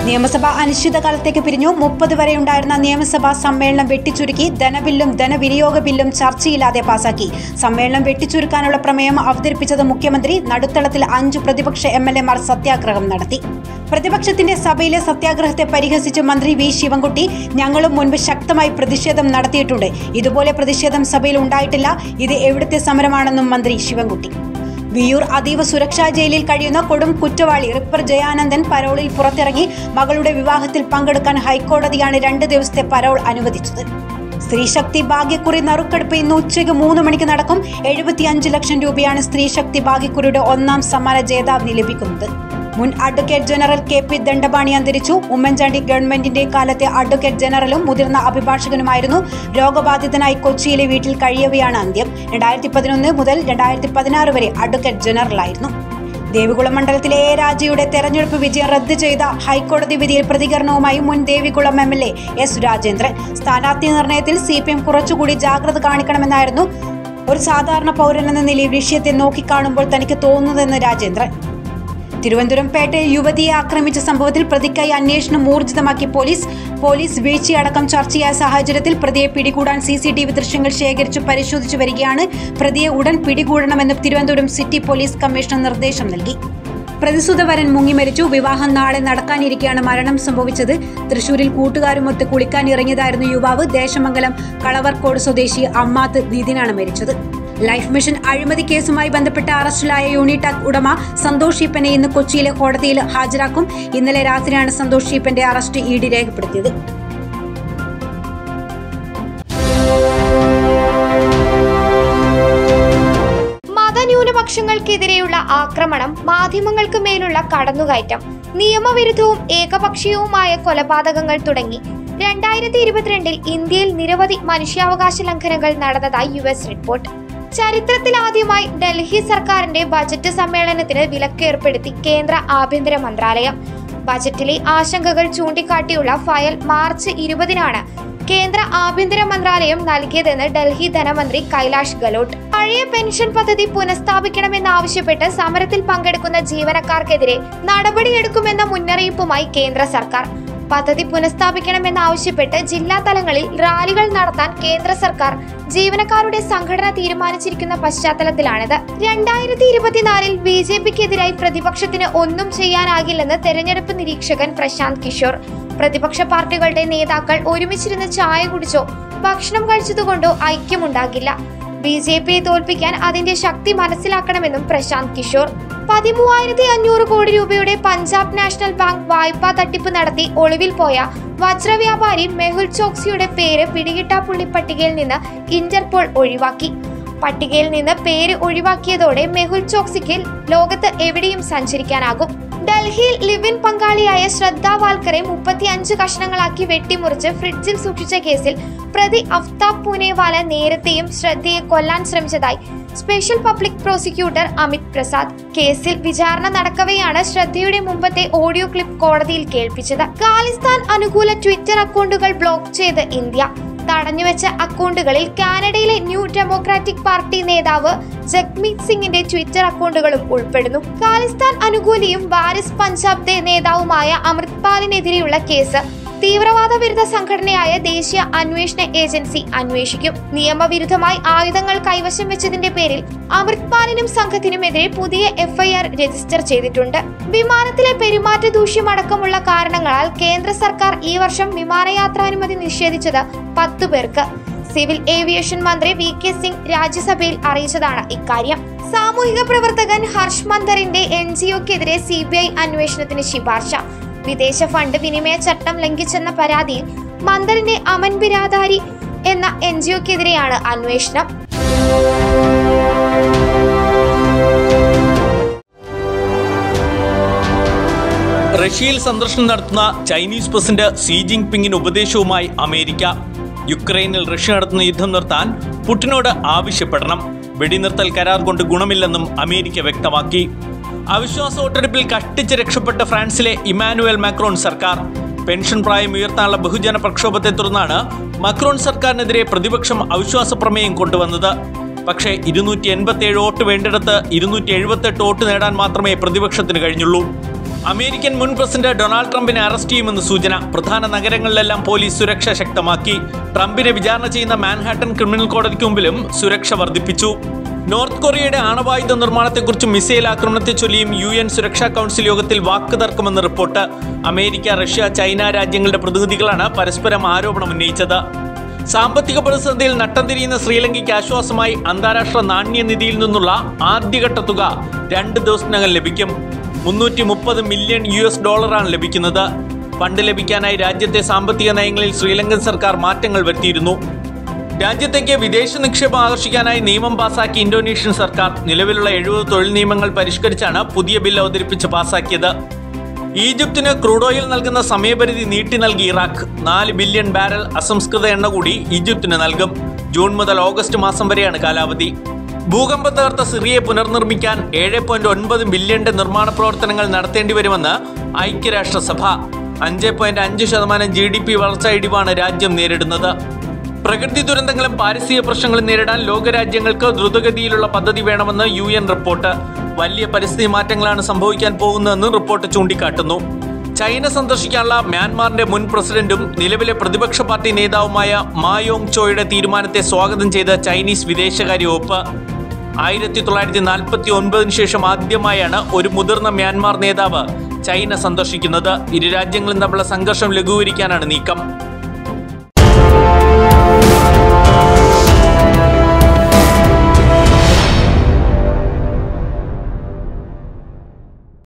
നിയമസഭ അനിശ്ചിതകാലത്തേക്ക് പിരിഞ്ഞു മുപ്പത് വരെ ഉണ്ടായിരുന്ന നിയമസഭാ സമ്മേളനം വെട്ടിച്ചുരുക്കി ധനബില്ലും ധനവിനിയോഗ ബില്ലും ചർച്ചയില്ലാതെ പാസാക്കി സമ്മേളനം വെട്ടിച്ചുരുക്കാനുള്ള പ്രമേയം അവതരിപ്പിച്ചത് മുഖ്യമന്ത്രി നടുത്തളത്തിൽ അഞ്ചു പ്രതിപക്ഷ എം എൽ എമാർ സത്യാഗ്രഹം നടത്തി പ്രതിപക്ഷത്തിന്റെ സഭയിലെ സത്യാഗ്രഹത്തെ പരിഹസിച്ച് മന്ത്രി വി ശിവൻകുട്ടി ഞങ്ങളും മുൻപ് ശക്തമായി പ്രതിഷേധം നടത്തിയിട്ടുണ്ട് ഇതുപോലെ പ്രതിഷേധം സഭയിൽ ഉണ്ടായിട്ടില്ല ഇത് എവിടുത്തെ സമരമാണെന്നും മന്ത്രി ശിവൻകുട്ടി വിയൂർ അതീവ സുരക്ഷാ ജയിലിൽ കഴിയുന്ന കൊടും കുറ്റവാളി റിപ്പർ ജയാനന്ദൻ പരോളിൽ പുറത്തിറങ്ങി മകളുടെ വിവാഹത്തിൽ പങ്കെടുക്കാൻ ഹൈക്കോടതിയാണ് രണ്ട് ദിവസത്തെ പരോൾ അനുവദിച്ചത് സ്ത്രീശക്തി ഭാഗ്യക്കുറി നറുക്കെടുപ്പ് ഇന്ന് ഉച്ചയ്ക്ക് മൂന്ന് മണിക്ക് നടക്കും എഴുപത്തിയഞ്ച് ലക്ഷം രൂപയാണ് സ്ത്രീശക്തി ഭാഗ്യക്കുറിയുടെ ഒന്നാം സമ്മാന ജേതാവിന് ലഭിക്കുന്നത് മുൻ advocate general K P Dandapani അന്തരിച്ചു ഉമ്മൻചാണ്ടി ഗവൺമെന്റിന്റെ കാലത്തെ അഡ്വക്കേറ്റ് ജനറലും മുതിർന്ന അഭിഭാഷകനുമായിരുന്നു രോഗബാധിതനായി കൊച്ചിയിലെ വീട്ടിൽ കഴിയവെയാണ് അന്ത്യം രണ്ടായിരത്തി പതിനൊന്ന് മുതൽ രണ്ടായിരത്തി പതിനാറ് വരെ അഡ്വക്കേറ്റ് ജനറലായിരുന്നു ദേവികുളം മണ്ഡലത്തിലെ എ രാജയുടെ തെരഞ്ഞെടുപ്പ് വിജയം റദ്ദ് ചെയ്ത ഹൈക്കോടതി വിധിയിൽ പ്രതികരണവുമായി മുൻ Devikulam M L A S Rajendran സ്ഥാനാർത്ഥി നിർണയത്തിൽ സി പി എം കുറച്ചുകൂടി ജാഗ്രത കാണിക്കണമെന്നായിരുന്നു ഒരു സാധാരണ പൗരനെന്ന നിലയിൽ വിഷയത്തെ നോക്കിക്കാണുമ്പോൾ തനിക്ക് തോന്നുന്നതെന്ന് രാജേന്ദ്രൻ തിരുവനന്തപുരം പേട്ടയിൽ യുവതിയെ ആക്രമിച്ച സംഭവത്തിൽ പ്രതിക്കായി അന്വേഷണം ഊർജിതമാക്കി പോലീസ് പോലീസ് വീഴ്ചയടക്കം ചർച്ചയായ സാഹചര്യത്തിൽ പ്രതിയെ പിടികൂടാൻ സി സി ടി വി ദൃശ്യങ്ങൾ ശേഖരിച്ചു പരിശോധിച്ചു വരികയാണ് പ്രതിയെ ഉടൻ പിടികൂടണമെന്ന് തിരുവനന്തപുരം സിറ്റി പോലീസ് കമ്മീഷണർ നിർദ്ദേശം നൽകി പ്രതിസുത വരൻ മുങ്ങി മരിച്ചു വിവാഹം നാളെ നടക്കാനിരിക്കെയാണ് മരണം സംഭവിച്ചത് തൃശൂരിൽ കൂട്ടുകാരുമൊത്ത് കുളിക്കാൻ ഇറങ്ങിയതായിരുന്നു യുവാവ് ദേശമംഗലം കളവർക്കോട് സ്വദേശി അമ്മാത്ത് ദീദിനാണ് മരിച്ചത് ലൈഫ് മിഷൻ അഴിമതി കേസുമായി ബന്ധപ്പെട്ട് അറസ്റ്റിലായ യൂണിടാക് ഉടമ സന്തോഷ് ഈപ്പനെ ഇന്ന് കൊച്ചിയിലെ കോടതിയിൽ ഹാജരാക്കും ഇന്നലെ രാത്രിയാണ് സന്തോഷ് ഈപ്പന്റെ അറസ്റ്റ് ഇ ഡി രേഖപ്പെടുത്തിയത് മതന്യൂനപക്ഷങ്ങൾക്കെതിരെയുള്ള ആക്രമണം മാധ്യമങ്ങൾക്ക് മേലുള്ള കടന്നുകയറ്റം നിയമവിരുദ്ധവും ഏകപക്ഷീയവുമായ കൊലപാതകങ്ങൾ തുടങ്ങി രണ്ടായിരത്തി ഇരുപത്തിരണ്ടിൽ ഇന്ത്യയിൽ നിരവധി മനുഷ്യാവകാശ ലംഘനങ്ങൾ നടന്നതായി യു എസ് റിപ്പോർട്ട് ചരിത്രത്തിലാദ്യമായി ഡൽഹി സർക്കാരിന്റെ ബജറ്റ് സമ്മേളനത്തിന് വിലക്കേർപ്പെടുത്തി കേന്ദ്ര ആഭ്യന്തര മന്ത്രാലയം ബജറ്റിലെ ആശങ്കകൾ ചൂണ്ടിക്കാട്ടിയുള്ള ഫയൽ മാർച്ച് ഇരുപതിനാണ് കേന്ദ്ര ആഭ്യന്തര മന്ത്രാലയം നൽകിയതെന്ന് ഡൽഹി ധനമന്ത്രി കൈലാഷ് ഗലോട്ട് പഴയ പെൻഷൻ പദ്ധതി പുനഃസ്ഥാപിക്കണമെന്നാവശ്യപ്പെട്ട് സമരത്തിൽ പങ്കെടുക്കുന്ന ജീവനക്കാർക്കെതിരെ നടപടിയെടുക്കുമെന്ന മുന്നറിയിപ്പുമായി കേന്ദ്ര സർക്കാർ പദ്ധതി പുനഃസ്ഥാപിക്കണമെന്നാവശ്യപ്പെട്ട് ജില്ലാ തലങ്ങളിൽ റാലികൾ നടത്താൻ കേന്ദ്ര സർക്കാർ ജീവനക്കാരുടെ സംഘടന തീരുമാനിച്ചിരിക്കുന്ന പശ്ചാത്തലത്തിലാണിത് രണ്ടായിരത്തി ഇരുപത്തിനാലിൽ ബി ജെ പിക്കെതിരായി പ്രതിപക്ഷത്തിന് ഒന്നും ചെയ്യാനാകില്ലെന്ന് തെരഞ്ഞെടുപ്പ് നിരീക്ഷകൻ പ്രശാന്ത് കിഷോർ പ്രതിപക്ഷ പാർട്ടികളുടെ നേതാക്കൾ ഒരുമിച്ചിരുന്ന് ചായ കുടിച്ചോ ഭക്ഷണം കഴിച്ചതുകൊണ്ടോ ഐക്യമുണ്ടാകില്ല ബി ജെ പിയെ തോൽപ്പിക്കാൻ അതിന്റെ ശക്തി മനസ്സിലാക്കണമെന്നും പ്രശാന്ത് കിഷോർ പതിമൂവായിരത്തി അഞ്ഞൂറ് കോടി രൂപയുടെ പഞ്ചാബ് നാഷണൽ ബാങ്ക് വായ്പാ തട്ടിപ്പ് നടത്തി ഒളിവിൽ പോയ വജ്രവ്യാപാരി മെഹുൽ ചോക്സിയുടെ പേര് പിടികിട്ടാപ്പുള്ളി പട്ടികയിൽ നിന്ന് ഇന്റർപോൾ ഒഴിവാക്കി പട്ടികയിൽ നിന്ന് പേര് ഒഴിവാക്കിയതോടെ മെഹുൽ ചോക്സിക്ക് ലോകത്ത് എവിടെയും സഞ്ചരിക്കാനാകും ഡൽഹിയിൽ ലിവിൻ പങ്കാളിയായ ശ്രദ്ധ വാൽക്കറെ മുപ്പത്തിയഞ്ച് കഷ്ണങ്ങളാക്കി വെട്ടിമുറിച്ച് ഫ്രിഡ്ജിൽ സൂക്ഷിച്ച കേസിൽ പ്രതി അഫ്താബ് പൂനെവാല നേരത്തെയും ശ്രദ്ധയെ കൊല്ലാൻ ശ്രമിച്ചതായി special public prosecutor Amit Prasad കേസിൽ വിചാരണ നടക്കവെയാണ് ശ്രദ്ധയുടെ മുമ്പത്തെ ഓഡിയോ ക്ലിപ്പ് കോടതിയിൽ കേൾപ്പിച്ചത് ഖാലിസ്ഥാൻ അനുകൂല ട്വിറ്റർ അക്കൗണ്ടുകൾ ബ്ലോക്ക് ചെയ്ത് ഇന്ത്യ തടഞ്ഞുവെച്ച അക്കൗണ്ടുകളിൽ കാനഡയിലെ ന്യൂ ഡെമോക്രാറ്റിക് പാർട്ടി നേതാവ് ജഗ്മീത് സിംഗിന്റെ ട്വിറ്റർ അക്കൗണ്ടുകളും ഉൾപ്പെടുന്നു ഖാലിസ്ഥാൻ അനുകൂലിയും വാരിസ് പഞ്ചാബ് ദേ നേതാവുമായ അമൃത്പാലിനെതിരെയുള്ള കേസ് തീവ്രവാദ വിരുദ്ധ സംഘടനയായ ദേശീയ അന്വേഷണ ഏജൻസി അന്വേഷിക്കും നിയമവിരുദ്ധമായി ആയുധങ്ങൾ കൈവശം വെച്ചതിന്റെ പേരിൽ അമൃത്പാലിനും സംഘത്തിനുമെതിരെ പുതിയ എഫ്ഐആർ രജിസ്റ്റർ ചെയ്തിട്ടുണ്ട് വിമാനത്തിലെ പെരുമാറ്റ ദൂഷ്യമടക്കമുള്ള കാരണങ്ങളാൽ കേന്ദ്ര സർക്കാർ ഈ വർഷം വിമാനയാത്രാനുമതി നിഷേധിച്ചത് പത്തു പേർക്ക് സിവിൽ ഏവിയേഷൻ മന്ത്രി വി കെ സിംഗ് രാജ്യസഭയിൽ അറിയിച്ചതാണ് ഇക്കാര്യം സാമൂഹിക പ്രവർത്തകൻ ഹർഷ് മന്ദറിന്റെ എൻ ജി ഒക്കെതിരെ സി ബി ഐ അന്വേഷണത്തിന് ശുപാർശ വിദേശ ഫണ്ട് വിനിമയ ചട്ടം ലംഘിച്ചെന്ന പരാതിയിൽ മന്ദറിന്റെ അമൻ ബിരാദാരി എന്ന എൻ ജി ഒക്കെതിരെയാണ് അന്വേഷണം റഷ്യയിൽ സന്ദർശനം നടത്തുന്ന ചൈനീസ് പ്രസിഡന്റ് സി ജിൻപിങ്ങിന് ഉപദേശവുമായി അമേരിക്ക യുക്രൈനിൽ റഷ്യ നടത്തുന്ന യുദ്ധം നിർത്താൻ പുടിനോട് ആവശ്യപ്പെടണം വെടിനിർത്തൽ കരാർ കൊണ്ട് ഗുണമില്ലെന്നും അമേരിക്ക വ്യക്തമാക്കി അവിശ്വാസ വോട്ടെടുപ്പിൽ കഷ്ടിച്ച് രക്ഷപ്പെട്ട ഫ്രാൻസിലെ ഇമാനുവൽ മാക്രോൺ സർക്കാർ പെൻഷൻ പ്രായം ഉയർത്താനുള്ള ബഹുജന പ്രക്ഷോഭത്തെ തുടർന്നാണ് മക്രോൺ സർക്കാരിനെതിരെ പ്രതിപക്ഷം അവിശ്വാസ പ്രമേയം കൊണ്ടുവന്നത് പക്ഷേ ഇരുന്നൂറ്റി എൺപത്തി ഏഴ് വോട്ട് വേണ്ടിടത്ത് ഇരുന്നൂറ്റി എഴുപത്തെട്ട് വോട്ട് നേടാൻ മാത്രമേ പ്രതിപക്ഷത്തിന് കഴിഞ്ഞുള്ളൂ അമേരിക്കൻ മുൻ പ്രസിഡന്റ് ഡൊണാൾഡ് ട്രംപിനെ അറസ്റ്റ് ചെയ്യുമെന്ന് സൂചന പ്രധാന നഗരങ്ങളിലെല്ലാം പോലീസ് സുരക്ഷ ശക്തമാക്കി ട്രംപിനെ വിചാരണ ചെയ്യുന്ന മാൻഹാട്ടൻ ക്രിമിനൽ കോടതിക്ക് മുമ്പിലും സുരക്ഷ വർദ്ധിപ്പിച്ചു നോർത്ത് കൊറിയയുടെ ആണവായുധ നിർമ്മാണത്തെക്കുറിച്ചും മിസൈൽ ആക്രമണത്തെ ചൊല്ലിയും യു എൻ സുരക്ഷാ കൗൺസിൽ യോഗത്തിൽ വാക്ക് തർക്കമെന്ന് റിപ്പോർട്ട് അമേരിക്ക റഷ്യ ചൈന രാജ്യങ്ങളുടെ പ്രതിനിധികളാണ് പരസ്പരം ആരോപണം ഉന്നയിച്ചത് സാമ്പത്തിക പ്രതിസന്ധിയിൽ നട്ടം തിരിയുന്ന ശ്രീലങ്കയ്ക്ക് ആശ്വാസമായി അന്താരാഷ്ട്ര നാണ്യനിധിയിൽ നിന്നുള്ള ആദ്യഘട്ട തുക രണ്ട് ദിവസത്തിനകം ലഭിക്കും മുന്നൂറ്റി മുപ്പത് മില്യൺ യു എസ് ഡോളറാണ് ലഭിക്കുന്നത് ഫണ്ട് ലഭിക്കാനായി രാജ്യത്തെ സാമ്പത്തിക നയങ്ങളിൽ ശ്രീലങ്കൻ സർക്കാർ മാറ്റങ്ങൾ വരുത്തിയിരുന്നു രാജ്യത്തേക്ക് വിദേശ നിക്ഷേപം ആകർഷിക്കാനായി നിയമം പാസാക്കി ഇന്തോനേഷ്യൻ സർക്കാർ നിലവിലുള്ള എഴുപത് തൊഴിൽ നിയമങ്ങൾ പരിഷ്കരിച്ചാണ് പുതിയ ബിൽ അവതരിപ്പിച്ച് പാസാക്കിയത് ഈജിപ്തിന് ക്രൂഡ് ഓയിൽ നൽകുന്ന സമയപരിധി നീട്ടി നൽകി ഇറാഖ് നാല് ബില്യൺ ബാരൽ അസംസ്കൃത എണ്ണ കൂടി ഈജിപ്തിന് നൽകും ജൂൺ മുതൽ ഓഗസ്റ്റ് മാസം വരെയാണ് കാലാവധി ഭൂകമ്പം തകർത്ത സിറിയയെ പുനർനിർമ്മിക്കാൻ ഏഴ് പോയിന്റ് ഒൻപത് ബില്യന്റെ നിർമ്മാണ പ്രവർത്തനങ്ങൾ നടത്തേണ്ടി വരുമെന്ന് ഐക്യരാഷ്ട്രസഭ അഞ്ച് പോയിന്റ് അഞ്ച് ശതമാനം ജി ഡി പി വളർച്ചാ ഇടിവാണ് രാജ്യം നേരിടുന്നത് പ്രകൃതി ദുരന്തങ്ങളും പാരിസ്ഥിതിക പ്രശ്നങ്ങളും നേരിടാൻ ലോകരാജ്യങ്ങൾക്ക് ദ്രുതഗതിയിലുള്ള പദ്ധതി വേണമെന്ന് യു എൻ റിപ്പോർട്ട് വലിയ പരിസ്ഥിതി മാറ്റങ്ങളാണ് സംഭവിക്കാൻ പോകുന്നതെന്ന് റിപ്പോർട്ട് ചൂണ്ടിക്കാട്ടുന്നു ചൈന സന്ദർശിക്കാനുള്ള മ്യാൻമാറിന്റെ മുൻ പ്രസിഡന്റും നിലവിലെ പ്രതിപക്ഷ പാർട്ടി നേതാവുമായ മായോങ് ചോയുടെ തീരുമാനത്തെ സ്വാഗതം ചെയ്ത ചൈനീസ് വിദേശകാര്യ വകുപ്പ് ആയിരത്തി തൊള്ളായിരത്തി നാൽപ്പത്തി ഒൻപതിനു ശേഷം ആദ്യമായാണ് ഒരു മുതിർന്ന മ്യാൻമാർ നേതാവ് ചൈന സന്ദർശിക്കുന്നത് ഇരു രാജ്യങ്ങളും തമ്മിലുള്ള സംഘർഷം ലഘൂകരിക്കാനാണ് നീക്കം